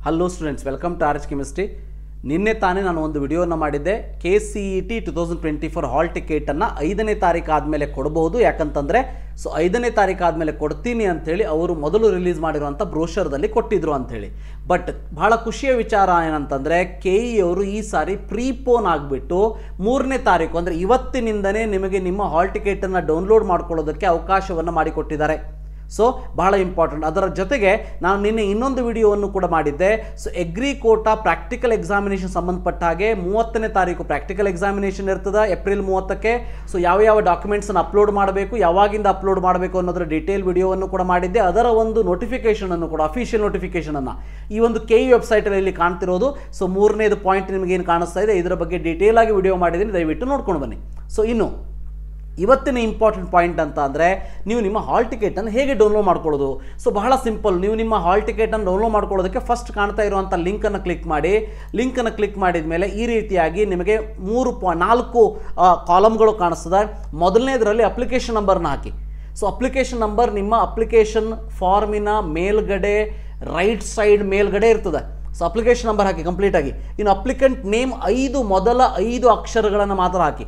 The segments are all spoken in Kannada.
hello students welcome to R H chemistry ನಿನ್ನೆ ತಾನೇ ನಾನು ಒಂದು ವಿಡಿಯೋನ ಮಾಡಿದ್ದೆ K C E T two thousand twenty four hall ಟಿಕೆಟನ್ನು ಐದನೇ ತಾರೀಕು ಆದಮೇಲೆ ಕೊಡಬಹುದು ಯಾಕಂತಂದರೆ ಸೊ ಐದನೇ ತಾರೀಕು ಆದಮೇಲೆ ಕೊಡ್ತೀನಿ ಅಂಥೇಳಿ ಅವರು ಮೊದಲು ರಿಲೀಸ್ ಮಾಡಿರುವಂಥ ಬ್ರೋಷರ್ದಲ್ಲಿ ಕೊಟ್ಟಿದ್ರು ಅಂಥೇಳಿ ಬಟ್ ಬಹಳ ಖುಷಿಯ ವಿಚಾರ ಏನಂತಂದರೆ ಕೆ ಇ ಅವರು ಈ ಸಾರಿ ಪ್ರೀಪೋನ್ ಆಗಿಬಿಟ್ಟು ಮೂರನೇ ತಾರೀಕು ಅಂದರೆ ಇವತ್ತಿನಿಂದನೇ ನಿಮಗೆ ನಿಮ್ಮ ಹಾಲ್ ಟಿಕೆಟನ್ನು ಡೌನ್ಲೋಡ್ ಮಾಡ್ಕೊಳ್ಳೋದಕ್ಕೆ ಅವಕಾಶವನ್ನು ಮಾಡಿಕೊಟ್ಟಿದ್ದಾರೆ ಸೊ ಬಹಳ ಇಂಪಾರ್ಟೆಂಟ್ ಅದರ ಜೊತೆಗೆ ನಾನು ನಿನ್ನೆ ಇನ್ನೊಂದು ವಿಡಿಯೋವನ್ನು ಕೂಡ ಮಾಡಿದ್ದೆ so agri quota practical examination ಸಂಬಂಧಪಟ್ಟ ಹಾಗೆ ಮೂವತ್ತನೇ ತಾರೀಕು ಪ್ರಾಕ್ಟಿಕಲ್ ಎಕ್ಸಾಮಿನೇಷನ್ ಇರ್ತದೆ ಏಪ್ರಿಲ್ ಮೂವತ್ತಕ್ಕೆ ಸೊ ಯಾವ ಯಾವ ಡಾಕ್ಯುಮೆಂಟ್ಸನ್ನು ಅಪ್ಲೋಡ್ ಮಾಡಬೇಕು ಯಾವಾಗಿಂದ ಅಪ್ಲೋಡ್ ಮಾಡಬೇಕು ಅನ್ನೋದರ ಡೀಟೇಲ್ ವಿಡಿಯೋವನ್ನು ಕೂಡ ಮಾಡಿದ್ದೆ ಅದರ ಒಂದು ನೋಟಿಫಿಕೇಷನ್ ಅನ್ನು ಕೂಡ ಅಫಿಷಿಯಲ್ ನೋಟಿಫಿಕೇಷನ್ ಅನ್ನು ಈ ಒಂದು ಕೆ ಇ ವೆಬ್ಸೈಟಲ್ಲಿ ಇಲ್ಲಿ ಕಾಣ್ತಿರೋದು ಸೊ ಮೂರನೇದು ಪಾಯಿಂಟ್ ನಿಮಗೆ ಏನು ಕಾಣಿಸ್ತಾ ಇದೆ ಇದರ ಬಗ್ಗೆ ಡೀಟೇಲ್ ಆಗಿ ವಿಡಿಯೋ ಮಾಡಿದ್ದೀನಿ ದಯವಿಟ್ಟು ನೋಡ್ಕೊಂಡು ಬನ್ನಿ ಸೊ ಇನ್ನು ಇವತ್ತಿನ ಇಂಪಾರ್ಟೆಂಟ್ ಪಾಯಿಂಟ್ ಅಂತ ಅಂದರೆ ನೀವು ನಿಮ್ಮ ಹಾಲ್ ಟಿಕೆಟನ್ನು ಹೇಗೆ ಡೌನ್ಲೋಡ್ ಮಾಡ್ಕೊಳ್ಳೋದು ಸೊ ಬಹಳ ಸಿಂಪಲ್ ನೀವು ನಿಮ್ಮ ಹಾಲ್ ಟಿಕೆಟನ್ನು ಡೌನ್ಲೋಡ್ ಮಾಡ್ಕೊಳ್ಳೋದಕ್ಕೆ ಫಸ್ಟ್ ಕಾಣ್ತಾ ಇರುವಂಥ ಲಿಂಕನ್ನು ಕ್ಲಿಕ್ ಮಾಡಿ ಲಿಂಕನ್ನು ಕ್ಲಿಕ್ ಮಾಡಿದ ಮೇಲೆ ಈ ರೀತಿಯಾಗಿ ನಿಮಗೆ ಮೂರು ಪಾ ನಾಲ್ಕು ಕಾಲಮ್ಗಳು ಕಾಣಿಸ್ತದೆ ಮೊದಲನೇದರಲ್ಲಿ ಅಪ್ಲಿಕೇಶನ್ ನಂಬರ್ನ ಹಾಕಿ ಸೊ ಅಪ್ಲಿಕೇಶನ್ ನಂಬರ್ ನಿಮ್ಮ ಅಪ್ಲಿಕೇಶನ್ ಫಾರ್ಮಿನ ಮೇಲ್ಗಡೆ ರೈಟ್ ಸೈಡ್ ಮೇಲ್ಗಡೆ ಇರ್ತದೆ ಸೊ ಅಪ್ಲಿಕೇಶನ್ ನಂಬರ್ ಹಾಕಿ ಕಂಪ್ಲೀಟಾಗಿ ಇನ್ನು ಅಪ್ಲಿಕೆಂಟ್ ನೇಮ್ ಐದು ಮೊದಲ ಐದು ಅಕ್ಷರಗಳನ್ನು ಮಾತ್ರ ಹಾಕಿ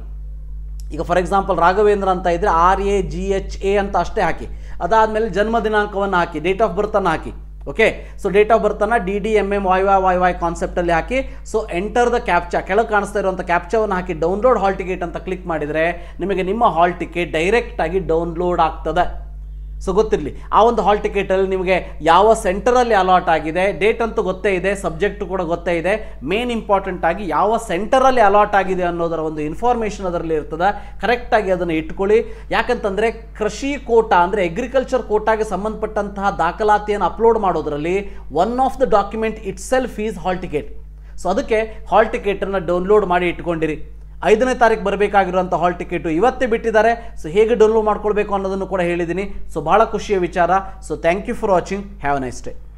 ಈಗ ಫಾರ್ ಎಕ್ಸಾಂಪಲ್ ರಾಘವೇಂದ್ರ ಅಂತ ಇದ್ದರೆ R A G H A ಅಂತ ಅಷ್ಟೇ ಹಾಕಿ ಅದಾದಮೇಲೆ ಜನ್ಮ ದಿನಾಂಕವನ್ನು ಹಾಕಿ ಡೇಟ್ ಆಫ್ ಬರ್ತನ್ನು ಹಾಕಿ ಓಕೆ ಸೊ ಡೇಟ್ ಆಫ್ ಬರ್ತನ್ನು D D M M Y Y Y Y ಕಾನ್ಸೆಪ್ಟಲ್ಲಿ ಹಾಕಿ ಸೊ ಎಂಟರ್ ದ ಕ್ಯಾಪ್ಚಾ ಕೆಳಗೆ ಕಾಣಿಸ್ತಾ ಇರುವಂಥ ಕ್ಯಾಪ್ಚಾವನ್ನು ಹಾಕಿ ಡೌನ್ಲೋಡ್ ಹಾಲ್ ಟಿಕೆಟ್ ಅಂತ ಕ್ಲಿಕ್ ಮಾಡಿದರೆ ನಿಮಗೆ ನಿಮ್ಮ ಹಾಲ್ ಟಿಕೆಟ್ ಡೈರೆಕ್ಟಾಗಿ ಡೌನ್ಲೋಡ್ ಆಗ್ತದೆ ಸೊ ಗೊತ್ತಿರಲಿ ಆ ಒಂದು ಹಾಲ್ ಟಿಕೆಟಲ್ಲಿ ನಿಮಗೆ ಯಾವ ಸೆಂಟರಲ್ಲಿ ಅಲಾಟ್ ಆಗಿದೆ ಡೇಟ್ ಅಂತೂ ಗೊತ್ತೇ ಇದೆ ಸಬ್ಜೆಕ್ಟ್ ಕೂಡ ಗೊತ್ತೇ ಇದೆ ಮೇನ್ ಇಂಪಾರ್ಟೆಂಟ್ ಆಗಿ ಯಾವ ಸೆಂಟರಲ್ಲಿ ಅಲಾಟ್ ಆಗಿದೆ ಅನ್ನೋದರ ಒಂದು ಇನ್ಫಾರ್ಮೇಷನ್ ಅದರಲ್ಲಿ ಇರ್ತದೆ ಕರೆಕ್ಟಾಗಿ ಅದನ್ನು ಇಟ್ಕೊಳ್ಳಿ ಯಾಕಂತಂದರೆ ಕೃಷಿ ಕೋಟಾ ಅಂದರೆ ಅಗ್ರಿಕಲ್ಚರ್ ಕೋಟಾಗೆ ಸಂಬಂಧಪಟ್ಟಂತಹ ದಾಖಲಾತಿಯನ್ನು ಅಪ್ಲೋಡ್ ಮಾಡೋದರಲ್ಲಿ one of the document itself is hall ticket so ಅದಕ್ಕೆ ಹಾಲ್ ಟಿಕೆಟನ್ನು ಡೌನ್ಲೋಡ್ ಮಾಡಿ ಇಟ್ಕೊಂಡಿರಿ ಐದನೇ ತಾರೀಕು ಬರಬೇಕಾಗಿರುವಂಥ ಹಾಲ್ ಟಿಕೆಟು ಇವತ್ತೇ ಬಿಟ್ಟಿದ್ದಾರೆ ಸೊ ಹೇಗೆ ಡೌನ್ಲೋಡ್ ಮಾಡ್ಕೊಳ್ಬೇಕು ಅನ್ನೋದನ್ನು ಕೂಡ ಹೇಳಿದ್ದೀನಿ ಸೊ ಭಾಳ ಖುಷಿಯ ವಿಚಾರ so thank you for watching have nice day